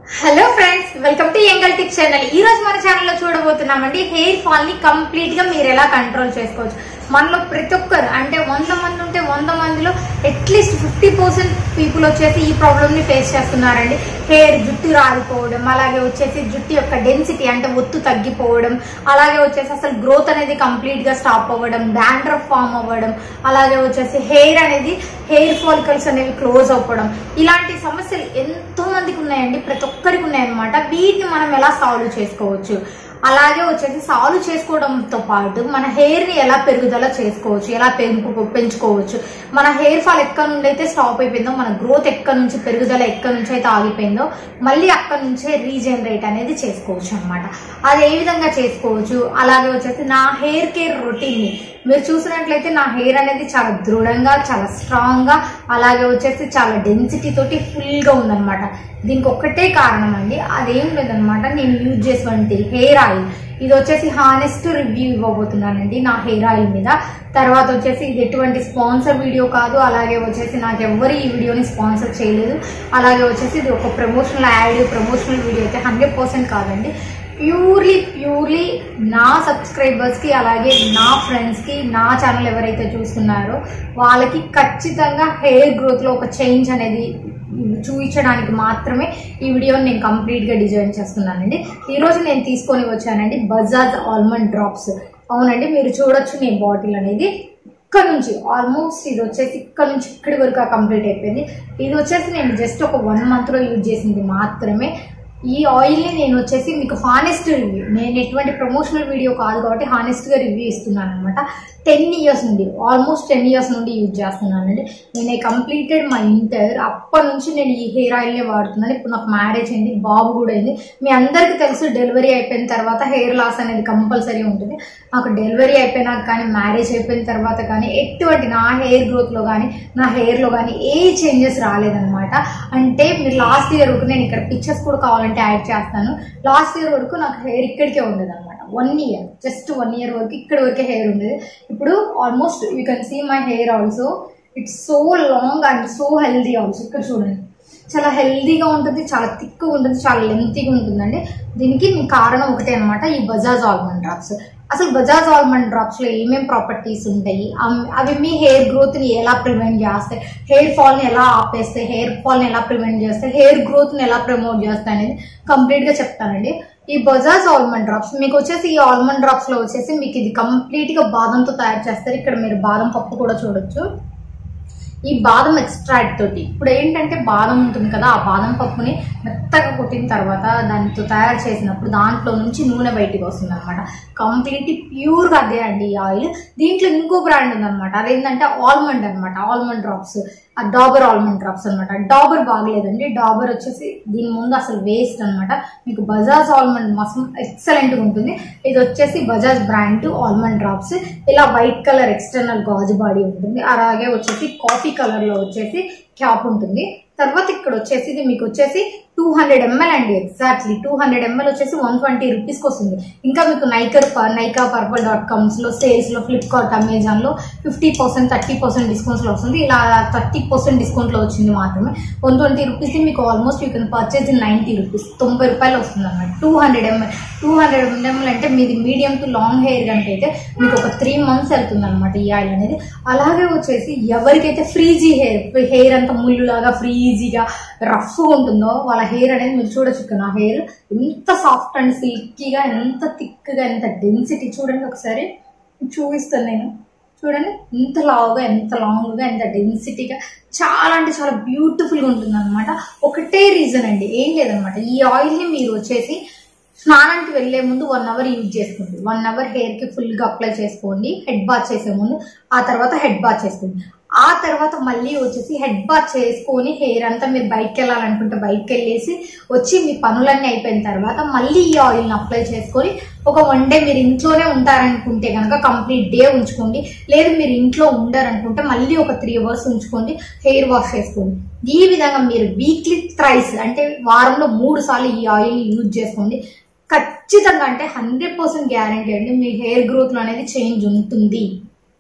hello friends welcome to యంగల్ tip channel ఈ రోజు మన ఛానల్లో చూడబోతున్నామండి హెయిర్ ఫాల్ ని కంప్లీట్ గా మీరు ఎలా కంట్రోల్ చేసుకోవచ్చు మనలో ప్రతి ఒక్కరు అంటే వంద మంది ఉంటే వంద మందిలో అట్లీస్ట్ ఫిఫ్టీ పర్సెంట్ పీపుల్ వచ్చేసి ఈ ప్రాబ్లమ్ ని ఫేస్ చేస్తున్నారండి హెయిర్ జుట్టు రాలిపోవడం అలాగే వచ్చేసి జుట్టు యొక్క డెన్సిటీ అంటే ఒత్తు తగ్గిపోవడం అలాగే వచ్చేసి అసలు గ్రోత్ అనేది కంప్లీట్ గా స్టాప్ అవ్వడం డాండ్రఫ్ ఫామ్ అవ్వడం అలాగే వచ్చేసి హెయిర్ అనేది హెయిర్ ఫాలికల్స్ అనేవి క్లోజ్ అవ్వడం ఇలాంటి సమస్యలు ఎంతో మందికి ఉన్నాయండి ప్రతి ఒక్కరికి ఉన్నాయన్నమాట వీటిని మనం ఎలా సాల్వ్ చేసుకోవచ్చు అలాగే వచ్చేసి సాల్వ్ చేసుకోవడంతో పాటు మన హెయిర్ ని ఎలా పెరుగుదల చేసుకోవచ్చు ఎలా పెంపు పెంచుకోవచ్చు మన హెయిర్ ఫాల్ ఎక్కడ నుండి అయితే స్టాప్ అయిపోయిందో మన గ్రోత్ ఎక్కడ నుంచి పెరుగుదల ఎక్కడ నుంచి అయితే ఆగిపోయిందో మళ్ళీ అక్కడ నుంచే రీజనరేట్ అనేది చేసుకోవచ్చు అనమాట అది ఏ విధంగా చేసుకోవచ్చు అలాగే వచ్చేసి నా హెయిర్ కేర్ రొటీన్ ని మీరు చూసినట్లయితే నా హెయిర్ అనేది చాలా దృఢంగా చాలా స్ట్రాంగ్ గా అలాగే వచ్చేసి చాలా డెన్సిటీ తోటి ఫుల్ గా ఉందన్నమాట దీనికి ఒక్కటే కారణం అండి అదేం లేదనమాట నేను యూజ్ చేసేటువంటి హెయిర్ ఆయిల్ ఇది వచ్చేసి హానెస్ట్ రివ్యూ ఇవ్వబోతున్నానండి నా హెయిర్ ఆయిల్ మీద తర్వాత వచ్చేసి ఇది ఎటువంటి స్పాన్సర్ వీడియో కాదు అలాగే వచ్చేసి నాకు ఎవ్వరు ఈ వీడియోని స్పాన్సర్ చేయలేదు అలాగే వచ్చేసి ఇది ఒక ప్రమోషనల్ యాడ్ ప్రమోషనల్ వీడియో అయితే హండ్రెడ్ పర్సెంట్ కాదండి ప్యూర్లీ ప్యూర్లీ నా సబ్స్క్రైబర్స్కి అలాగే నా ఫ్రెండ్స్కి నా ఛానల్ ఎవరైతే చూస్తున్నారో వాళ్ళకి ఖచ్చితంగా హెయిర్ గ్రోత్లో ఒక చేంజ్ అనేది చూపించడానికి మాత్రమే ఈ వీడియోని నేను కంప్లీట్గా డిజైన్ చేస్తున్నానండి ఈరోజు నేను తీసుకొని వచ్చానండి బజాజ్ ఆల్మండ్ డ్రాప్స్ అవునండి మీరు చూడొచ్చు నేను బాటిల్ అనేది ఇక్కడ నుంచి ఆల్మోస్ట్ ఇది వచ్చేసి ఇక్కడ నుంచి ఇక్కడి వరకు కంప్లీట్ అయిపోయింది ఇది వచ్చేసి నేను జస్ట్ ఒక వన్ మంత్లో యూజ్ చేసింది మాత్రమే ఈ ఆయిల్ని నేను వచ్చేసి మీకు హానెస్ట్ రివ్యూ నేను ఎటువంటి ప్రమోషనల్ వీడియో కాదు కాబట్టి హానెస్ట్గా రివ్యూ ఇస్తున్నాను అనమాట టెన్ ఇయర్స్ నుండి ఆల్మోస్ట్ టెన్ ఇయర్స్ నుండి యూజ్ చేస్తున్నానండి నేను కంప్లీటెడ్ మా ఇంటర్ అప్పటి నుంచి నేను ఈ హెయిర్ ఆయిల్నే వాడుతున్నాను ఇప్పుడు నాకు మ్యారేజ్ అయింది బాబు కూడా అయింది మీ అందరికీ తెలుసు డెలివరీ అయిపోయిన తర్వాత హెయిర్ లాస్ అనేది కంపల్సరీ ఉంటుంది నాకు డెలివరీ అయిపోయినాక కానీ మ్యారేజ్ అయిపోయిన తర్వాత కానీ ఎటువంటి నా హెయిర్ గ్రోత్లో కానీ నా హెయిర్లో కానీ ఏ చేంజెస్ రాలేదనమాట అంటే మీరు లాస్ట్ ఇయర్ వరకు నేను ఇక్కడ పిక్చర్స్ కూడా కావాలంటే యాడ్ చేస్తాను లాస్ట్ ఇయర్ వరకు నాకు హెయిర్ ఇక్కడికే ఉండేది అనమాట one year just one year వరకు ఇక్కడ వరకే హెయిర్ ఉండేది ఇప్పుడు almost you can see my hair also it's so long and so healthy also ఇక్కడ చూడండి చాలా హెల్దీగా ఉంటుంది చాలా థిక్గా ఉంటుంది చాలా లెంతీగా ఉంటుందండి దీనికి కారణం ఒకటే అనమాట ఈ బజాజ్ ఆల్మండ్ డ్రాప్స్ అసలు బజాజ్ ఆల్మండ్ డ్రాప్స్ లో ఏమేం ప్రాపర్టీస్ ఉంటాయి అమ్- అవి మీ హెయిర్ గ్రోత్ ని ఎలా ప్రివెంట్ చేస్తాయి హెయిర్ ఫాల్ ని ఎలా ఆపేస్తాయి హెయిర్ ఫాల్ ని ఎలా ప్రివెంట్ చేస్తాయి హెయిర్ గ్రోత్ ని ఎలా ప్రమోట్ చేస్తాయి అనేది కంప్లీట్ గా చెప్తానండి ఈ బజాజ్ ఆల్మండ్ డ్రాప్స్ మీకు వచ్చేసి ఈ ఆల్మండ్ డ్రాప్స్ లో వచ్చేసి మీకు ఇది కంప్లీట్ గా బాదంతో తయారు చేస్తారు ఇక్కడ మీరు బాదం పప్పు కూడా చూడొచ్చు ఈ బాదం ఎక్స్ట్రాక్ట్ తోటి ఇప్పుడు ఏంటంటే బాదం ఉంటుంది కదా ఆ బాదం పప్పుని మెత్తగా కొట్టిన తర్వాత దానితో తయారు చేసినప్పుడు దాంట్లో నుంచి నూనె బయటికి వస్తుంది అనమాట కంప్లీట్లీ ప్యూర్గా అదే అండి ఈ ఆయిల్ దీంట్లో ఇంకో బ్రాండ్ ఉందన్నమాట అదేంటంటే ఆల్మండ్ అనమాట ఆల్మండ్ డ్రాప్స్ ఆ డాబర్ ఆల్మండ్ డ్రాప్స్ అనమాట డాబర్ బాగలేదండి డాబర్ వచ్చేసి దీని ముందు అసలు వేస్ట్ అనమాట మీకు బజాజ్ ఆల్మండ్ మసం ఎక్సలెంట్ గా ఉంటుంది ఇది వచ్చేసి బజాజ్ బ్రాండ్ ఆల్మండ్ డ్రాప్స్ ఇలా వైట్ కలర్ ఎక్స్టర్నల్ గాజు బాడీ ఉంటుంది అలాగే వచ్చేసి కాఫీ కలర్ లో వచ్చేసి క్యాప్ ఉంటుంది తర్వాత ఇక్కడ వచ్చేసి ఇది మీకు వచ్చేసి టూ హండ్రెడ్ ఎంఎల్ అండి ఎగ్జాక్ట్లీ టూ హండ్రెడ్ ఎంఎల్ వచ్చేసి వన్ ట్వంటీ రూపీస్కి వస్తుంది ఇంకా మీకు నైకర్ నైకా పర్పల్ డాట్ కామ్స్ లో సేల్స్ లో ఫ్లిప్కార్ట్ అమెజాన్ లో fifty percent thirty percent discounts లో వస్తుంది ఇలా థర్టీ పర్సెంట్ డిస్కౌంట్ లో వచ్చింది మాత్రమే వన్ ట్వంటీ రూపీస్ మీకు almost you can purchase in ninety rupees తొంభై రూపాయలు వస్తుంది అన్నమాట two hundred ML two hundred ML అంటే మీది మీడియం టు లాంగ్ హెయిర్ కనుక అయితే మీకు ఒక త్రీ మంత్స్ వెళ్తుంది అనమాట ఈ ఆయిల్ అనేది అలాగే వచ్చేసి ఎవరికైతే ఫ్రీజీ హెయిర్ హెయిర్ అంతా ముళ్ళులాగా ఫ్రీజీగా రఫ్గా ఉంటుందో వాళ్ళ హెయిర్ అనేది మీరు చూడొచ్చు ఇక్కడ నా హెయిర్ ఎంత సాఫ్ట్ అండ్ సిల్కీగా ఎంత థిక్గా ఎంత డెన్సిటీ చూడండి ఒకసారి చూపిస్తాను నేను చూడండి ఎంత లావుగా ఎంత లాంగ్గా ఎంత డెన్సిటీగా చాలా అంటే చాలా బ్యూటిఫుల్గా ఉంటుంది అనమాట ఒకటే రీజన్ అండి ఏం లేదనమాట ఈ ఆయిల్ని మీరు వచ్చేసి స్నానానికి వెళ్లే ముందు వన్ అవర్ యూజ్ చేసుకోండి వన్ అవర్ హెయిర్ కి ఫుల్ గా అప్లై చేసుకోండి హెడ్ బాత్ చేసే ముందు ఆ తర్వాత హెడ్ బాత్ చేసుకోండి ఆ తర్వాత మళ్ళీ వచ్చేసి హెడ్ బాత్ చేసుకొని హెయిర్ అంతా మీరు బయటకు వెళ్ళాలనుకుంటే బయటకు వెళ్ళేసి వచ్చి మీ పనులన్నీ అయిపోయిన తర్వాత మళ్ళీ ఈ ఆయిల్ని అప్లై చేసుకొని ఒక వన్ డే మీరు ఇంట్లోనే ఉంటారనుకుంటే కనుక కంప్లీట్ డే ఉంచుకోండి లేదు మీరు ఇంట్లో ఉండరనుకుంటే మళ్ళీ ఒక త్రీ అవర్స్ ఉంచుకోండి హెయిర్ వాష్ చేసుకోండి ఈ విధంగా మీరు వీక్లీ థ్రైస్ అంటే వారంలో మూడు సార్లు ఈ ఆయిల్ యూజ్ చేసుకోండి ఖచ్చితంగా అంటే హండ్రెడ్ పర్సెంట్ గ్యారంటీ అండి మీ హెయిర్ గ్రోత్ అనేది చేంజ్ ఉంటుంది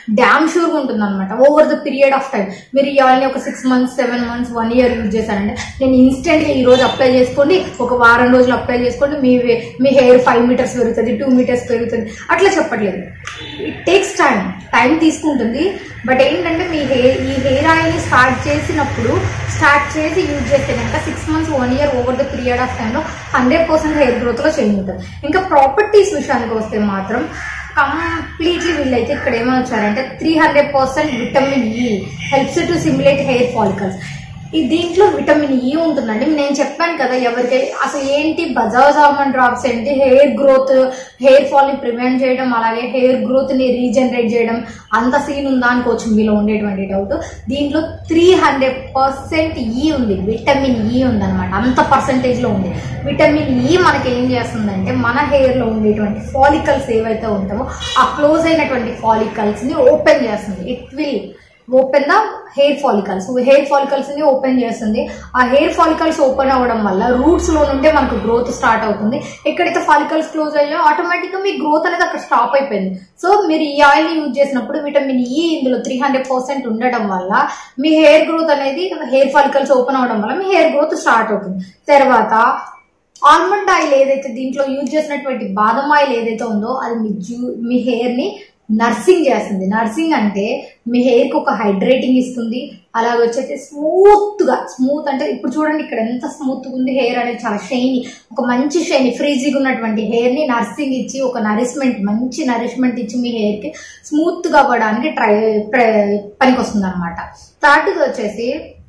డ్యామ్ షూర్గా ఉంటుంది అనమాట over the period of time మీరు ఈ ఆయిల్ని ఒక six months seven months one year use చేశారంటే నేను ఇన్స్టెంట్గా ఈ రోజు అప్లై చేసుకోండి ఒక వారం రోజులు అప్లై చేసుకోండి మీ మీ హెయిర్ ఫైవ్ మీటర్స్ పెరుగుతుంది టూ మీటర్స్ పెరుగుతుంది అట్లా చెప్పట్లేదు ఇట్ టేక్స్ టైం టైం తీసుకుంటుంది బట్ ఏంటంటే మీ హెయిర్ ఈ హెయిర్ ఆయిల్ని స్టార్ట్ చేసినప్పుడు స్టార్ట్ చేసి యూజ్ చేస్తే కనుక six months one year over the period of టైంలో హండ్రెడ్ పర్సెంట్ హెయిర్ గ్రోత్లో చేంజ్ ఉంటుంది ఇంకా ప్రాపర్టీస్ విషయానికి వస్తే మాత్రం కంప్లీట్లీ వీళ్ళైతే ఇక్కడ ఏమైనా వచ్చారంటే three hundred percent vitamin E helps to simulate hair follicles ఈ దీంట్లో విటమిన్ ఈ ఉంటుందండి నేను చెప్పాను కదా ఎవరికి అసలు ఏంటి బజాజ్ ఆల్మండ్ డ్రాప్స్ ఏంటి హెయిర్ గ్రోత్ హెయిర్ ఫాల్ ని ప్రివెంట్ చేయడం అలాగే హెయిర్ గ్రోత్ ని రీజనరేట్ చేయడం అంత సీన్ ఉందా అనుకోవచ్చు మీలో ఉండేటువంటి డౌట్ దీంట్లో త్రీ హండ్రెడ్ పర్సెంట్ ఈ ఉంది విటమిన్ ఈ ఉంది అనమాట అంత పర్సంటేజ్ లో ఉంది విటమిన్ ఈ మనకి ఏం చేస్తుందంటే మన హెయిర్ లో ఉండేటువంటి ఫాలికల్స్ ఏవైతే ఉంటామో ఆ క్లోజ్ అయినటువంటి ఫాలికల్స్ ని ఓపెన్ చేస్తుంది it will open the hair follicles hair follicles ని ఓపెన్ చేస్తుంది ఆ హెయిర్ ఫాలికల్స్ ఓపెన్ అవ్వడం వల్ల రూట్స్ లో నుండే మనకు గ్రోత్ స్టార్ట్ అవుతుంది ఎక్కడైతే ఫాలికల్స్ క్లోజ్ అయ్యో ఆటోమేటిక్ గా మీ గ్రోత్ అనేది అక్కడ స్టాప్ అయిపోయింది సో మీరు ఈ ఆయిల్ ని యూజ్ చేసినప్పుడు విటమిన్ ఈ ఇందులో త్రీ హండ్రెడ్ పర్సెంట్ ఉండడం వల్ల మీ హెయిర్ గ్రోత్ అనేది హెయిర్ ఫాలికల్స్ ఓపెన్ అవడం వల్ల మీ హెయిర్ గ్రోత్ స్టార్ట్ అవుతుంది తర్వాత ఆల్మండ్ ఆయిల్ ఏదైతే దీంట్లో యూజ్ చేసినటువంటి బాదం ఆయిల్ ఏదైతే ఉందో అది మీ జూ మీ హెయిర్ ని నర్సింగ్ చేస్తుంది నర్సింగ్ అంటే మీ హెయిర్ కి ఒక హైడ్రేటింగ్ ఇస్తుంది అలాగే వచ్చేసి స్మూత్ గా స్మూత్ అంటే ఇప్పుడు చూడండి ఇక్కడ ఎంత స్మూత్ ఉంది హెయిర్ అనేది చాలా షైనీ ఒక మంచి షైనీ ఫ్రీజీగా ఉన్నటువంటి హెయిర్ ని నర్సింగ్ ఇచ్చి ఒక నరిష్మెంట్ మంచి నరిష్మెంట్ ఇచ్చి మీ హెయిర్ కి స్మూత్ గా అవ్వడానికి ట్రై పనికి వస్తుంది అనమాట థర్డ్ వచ్చేసి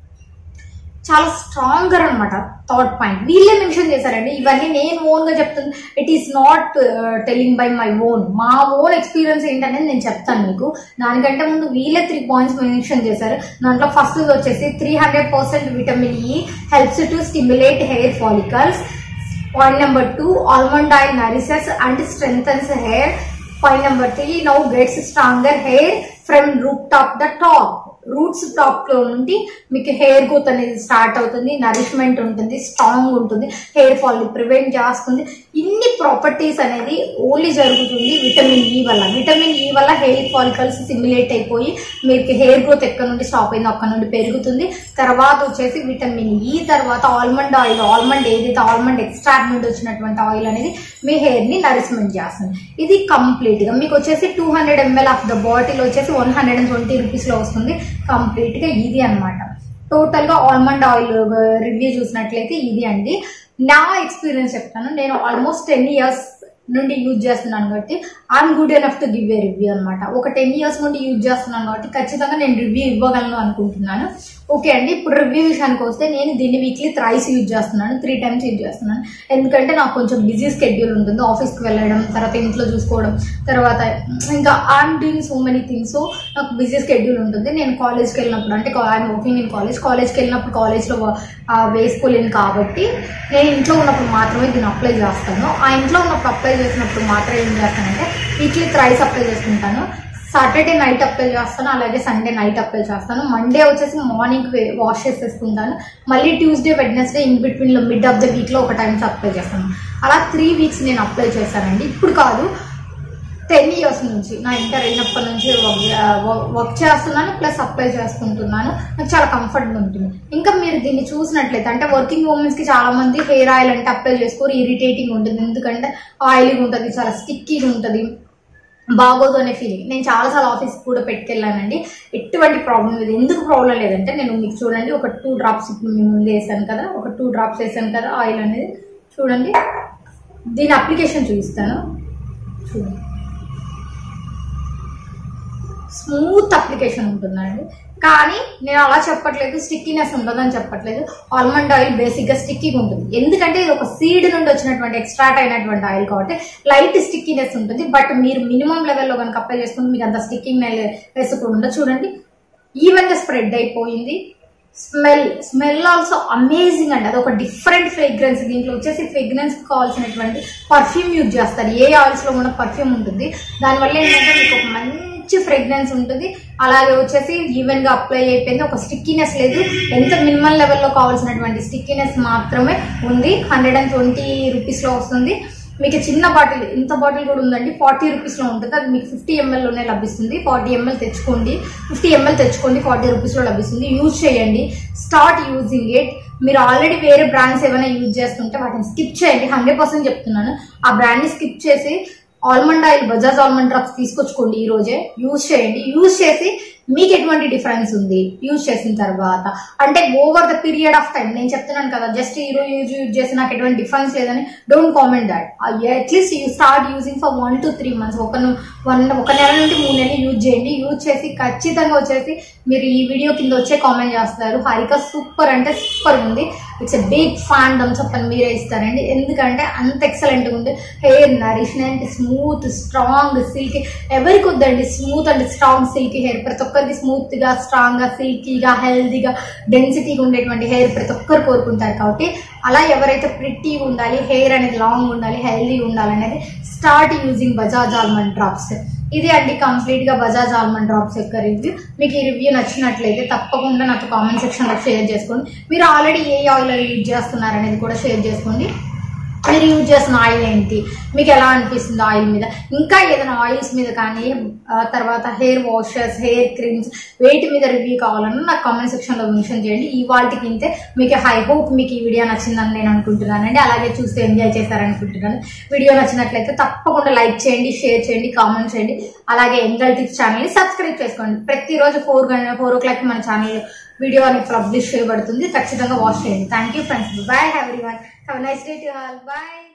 చాలా స్ట్రాంగర్ అనమాట థాట్ పాయింట్ వీళ్ళే మెన్షన్ చేశారండి ఇవన్నీ నేను ఓన్ గా చెప్తుంది it is not telling by my own మా ఓన్ ఎక్స్పీరియన్స్ ఏంటనేది నేను చెప్తాను మీకు దానికంటే ముందు వీళ్ళే త్రీ పాయింట్స్ మెన్షన్ చేశారు దాంట్లో ఫస్ట్ వచ్చేసి three hundred percent vitamin E helps to stimulate hair follicles point number two almond oil nourishes and strengthens hair point number three now gets stronger hair from root top the top roots top లో నుండి మీకు hair growth అనేది start అవుతుంది nourishment ఉంటుంది strong ఉంటుంది hair fall ని prevent చేస్తుంది ఇన్ని ప్రాపర్టీస్ అనేది ఓన్లీ జరుగుతుంది విటమిన్ ఈ వల్ల విటమిన్ ఈ వల్ల హెయిర్ ఫాలికల్స్ సిమ్యులేట్ అయిపోయి మీకు హెయిర్ గ్రోత్ ఎక్కడ నుండి స్టాప్ అయిందో అక్కడ నుండి పెరుగుతుంది తర్వాత వచ్చేసి విటమిన్ ఈ తర్వాత ఆల్మండ్ ఆయిల్ ఆల్మండ్ ఏదైతే ఆల్మండ్ ఎక్స్ట్రాక్ట్ నుండి వచ్చినటువంటి ఆయిల్ అనేది మీ హెయిర్ ని నరిస్మెంట్ చేస్తుంది ఇది కంప్లీట్ గా మీకు వచ్చేసి two hundred ML of the bottle వచ్చేసి one hundred and twenty rupees లో వస్తుంది కంప్లీట్ గా ఇది అనమాట టోటల్ గా ఆల్మండ్ ఆయిల్ రివ్యూ చూసినట్లయితే ఇది అండి నా ఎక్స్పీరియన్స్ చెప్తాను నేను ఆల్మోస్ట్ టెన్ ఇయర్స్ నుండి యూజ్ చేస్తున్నాను కాబట్టి I'm good enough to give a review అనమాట ఒక టెన్ ఇయర్స్ నుండి యూజ్ చేస్తున్నాను కాబట్టి ఖచ్చితంగా నేను రివ్యూ ఇవ్వగలను అనుకుంటున్నాను ఓకే అండి ఇప్పుడు రివ్యూ విషయానికి వస్తే నేను దీన్ని వీక్లీ థ్రైస్ యూజ్ చేస్తున్నాను త్రీ టైమ్స్ యూజ్ చేస్తున్నాను ఎందుకంటే నాకు కొంచెం బిజీ స్కెడ్యూల్ ఉంటుంది ఆఫీస్కి వెళ్ళడం తర్వాత ఇంట్లో చూసుకోవడం తర్వాత ఇంకా I'm doing so many things so నాకు బిజీ స్కెడ్యూల్ ఉంటుంది నేను కాలేజ్కి వెళ్ళినప్పుడు అంటే ఐఎమ్ వర్కింగ్ ఇన్ కాలేజ్ కాలేజ్కి వెళ్ళినప్పుడు కాలేజ్లో వేసుకోలేను కాబట్టి నేను ఇంట్లో ఉన్నప్పుడు మాత్రమే దీన్ని అప్లై చేస్తాను ఆ ఇంట్లో ఉన్నప్పుడు అప్లై చేసినప్పుడు మాత్రం ఏం చేస్తానంటే వీక్లీ థ్రైస్ అప్లై చేసుకుంటాను సాటర్డే నైట్ అప్లై చేస్తాను అలాగే సండే నైట్ అప్లై చేస్తాను మండే వచ్చేసి మార్నింగ్ వాష్ చేసేసుకుంటాను మళ్ళీ ట్యూస్డే వెడ్నెస్డే ఇన్ బిట్వీన్ లో మిడ్ ఆఫ్ ద వీక్ లో ఒక టైమ్స్ అప్లై చేస్తాను అలా త్రీ వీక్స్ నేను అప్లై చేశానండి ఇప్పుడు కాదు టెన్ ఇయర్స్ నుంచి నా ఇంటర్ అయినప్పటి నుంచి వర్క్ చేస్తున్నాను ప్లస్ అప్లై చేసుకుంటున్నాను నాకు చాలా కంఫర్ట్ ఉంటుంది ఇంకా మీరు దీన్ని చూసినట్లయితే అంటే వర్కింగ్ ఉమెన్స్ కి చాలా మంది హెయిర్ ఆయిల్ అంటే అప్లై చేసుకోరు ఇరిటేటింగ్ ఉంటుంది ఎందుకంటే ఆయిలింగ్ ఉంటుంది చాలా స్టిక్కీగా ఉంటుంది బాగోదు అనే ఫీలింగ్ నేను చాలాసార్లు ఆఫీస్కి కూడా పెట్టుకెళ్ళానండి ఎటువంటి ప్రాబ్లం లేదు ఎందుకు ప్రాబ్లం లేదంటే నేను మీకు చూడండి ఒక టూ డ్రాప్స్ ఇప్పుడు మీ ముందు వేసాను కదా ఒక టూ డ్రాప్స్ వేసాను కదా ఆయిల్ అనేది చూడండి దీని అప్లికేషన్ చూపిస్తాను చూడండి స్మూత్ అప్లికేషన్ ఉంటుందండి కానీ నేను అలా చెప్పట్లేదు స్టిక్కీనెస్ ఉండదని చెప్పట్లేదు ఆల్మండ్ ఆయిల్ బేసిక్ గా స్టిక్కీగా ఉంటుంది ఎందుకంటే ఇది ఒక సీడ్ నుండి వచ్చినటువంటి ఎక్స్ట్రాక్ట్ అయినటువంటి ఆయిల్ కాబట్టి లైట్ స్టిక్కీనెస్ ఉంటుంది బట్ మీరు మినిమం లెవెల్లో కనుక అప్లై చేసుకుంటే మీకు అంత స్టిక్కింగ్ వేసుకోకుండా చూడండి ఈవెన్ గా స్ప్రెడ్ అయిపోయింది స్మెల్ స్మెల్ ఆల్సో అమేజింగ్ అండి అది ఒక డిఫరెంట్ ఫ్రేగ్రెన్స్ దీంట్లో వచ్చేసి ఫ్రేగ్రెన్స్ కావాల్సినటువంటి పర్ఫ్యూమ్ యూజ్ చేస్తారు ఏ ఆయిల్స్ లో కూడా పర్ఫ్యూమ్ ఉంటుంది దానివల్ల ఏంటంటే మీకు ఒక మంచి ఫ్రేగ్రెన్స్ ఉంటుంది అలాగే వచ్చేసి ఈవెన్ గా అప్లై అయిపోయింది ఒక స్టిక్కీనెస్ లేదు ఎంత మినిమం లెవెల్లో కావాల్సినటువంటి స్టిక్కీనెస్ మాత్రమే ఉంది హండ్రెడ్ అండ్ ట్వంటీ రూపీస్ లో వస్తుంది మీకు చిన్న బాటిల్ ఇంత బాటిల్ కూడా ఉందండి ఫార్టీ రూపీస్ లో ఉంటుంది అది మీకు ఫిఫ్టీ ఎంఎల్ లోనే లభిస్తుంది ఫార్టీ ఎంఎల్ తెచ్చుకోండి ఫిఫ్టీ ఎంఎల్ తెచ్చుకోండి ఫార్టీ రూపీస్ లో లభిస్తుంది యూజ్ చేయండి స్టార్ట్ యూజింగ్ ఇట్ మీరు ఆల్రెడీ వేరే బ్రాండ్స్ ఏమైనా యూజ్ చేస్తుంటే వాటిని స్కిప్ చేయండి హండ్రెడ్ పర్సెంట్ చెప్తున్నాను ఆ బ్రాండ్ ని స్కిప్ చేసి almond oil Bajaj almond drops తీసుకొచ్చుకోండి ఈ రోజే యూజ్ చేయండి యూజ్ చేసి మీకు ఎటువంటి డిఫరెన్స్ ఉంది యూజ్ చేసిన తర్వాత అంటే over the period of time నేను చెప్తున్నాను కదా జస్ట్ ఈ రోజు యూజ్ యూజ్ చేసి నాకు ఎటువంటి డిఫరెన్స్ లేదని don't comment that at least you start using for one two three months ఒక వన్ ఒక నెల నుండి మూడు నెలలు యూజ్ చేయండి యూజ్ చేసి ఖచ్చితంగా వచ్చేసి మీరు ఈ వీడియో కింద వచ్చే కామెంట్ చేస్తారు హారిక సూపర్ అంటే సూపర్ ఉంది it's a big fan thumbs up అని మీరే ఇస్తారండి ఎందుకంటే అంత ఎక్సలెంట్ ఉంది hair nourishment smooth strong silky ఎవరికి వద్దండి smooth and strong silky hair ప్రతి ఒక్కరికి స్మూత్ గా స్ట్రాంగ్ గా సిల్కీగా హెల్దీగా డెన్సిటీగా ఉండేటువంటి హెయిర్ ప్రతి ఒక్కరు కోరుకుంటారు కాబట్టి అలా ఎవరైతే ప్రిట్టీగా ఉండాలి హెయిర్ అనేది లాంగ్ ఉండాలి హెల్దీ ఉండాలి అనేది start using Bajaj almond drops ఇది అండి కంప్లీట్ గా బజాజ్ ఆల్మండ్ డ్రాప్స్ యొక్క రివ్యూ మీకు ఈ రివ్యూ నచ్చినట్లయితే తప్పకుండా నాతో కామెంట్ సెక్షన్ లో షేర్ చేసుకోండి మీరు ఆల్రెడీ ఏ ఆయిల్ యూజ్ చేస్తున్నారు అనేది కూడా షేర్ చేసుకోండి మీరు యూజ్ చేసిన ఆయిల్ ఏంటి మీకు ఎలా అనిపిస్తుంది ఆయిల్ మీద ఇంకా ఏదైనా ఆయిల్స్ మీద కానీ ఆ తర్వాత హెయిర్ వాషెస్ హెయిర్ క్రీమ్స్ వేటి మీద రివ్యూ కావాలన్నా నాకు కామెంట్ సెక్షన్ లో మెన్షన్ చేయండి ఈ వాటికి ఇంతే మీకు హై హోప్ మీకు ఈ వీడియో నచ్చిందని నేను అనుకుంటున్నానండి అలాగే చూస్తే ఎంజాయ్ చేశారనుకుంటున్నాను వీడియో నచ్చినట్లయితే తప్పకుండా లైక్ చేయండి షేర్ చేయండి కామెంట్ చేయండి అలాగే ఎంగల్ టిప్స్ ఛానల్ ని సబ్స్క్రైబ్ చేసుకోండి ప్రతిరోజు ఫోర్ ఫోర్ ఓ క్లాక్ మన ఛానల్ వీడియో అనేది పబ్లిష్ చేయబడుతుంది ఖచ్చితంగా వాచ్ చేయండి thank you friends bye have one have nice day to all bye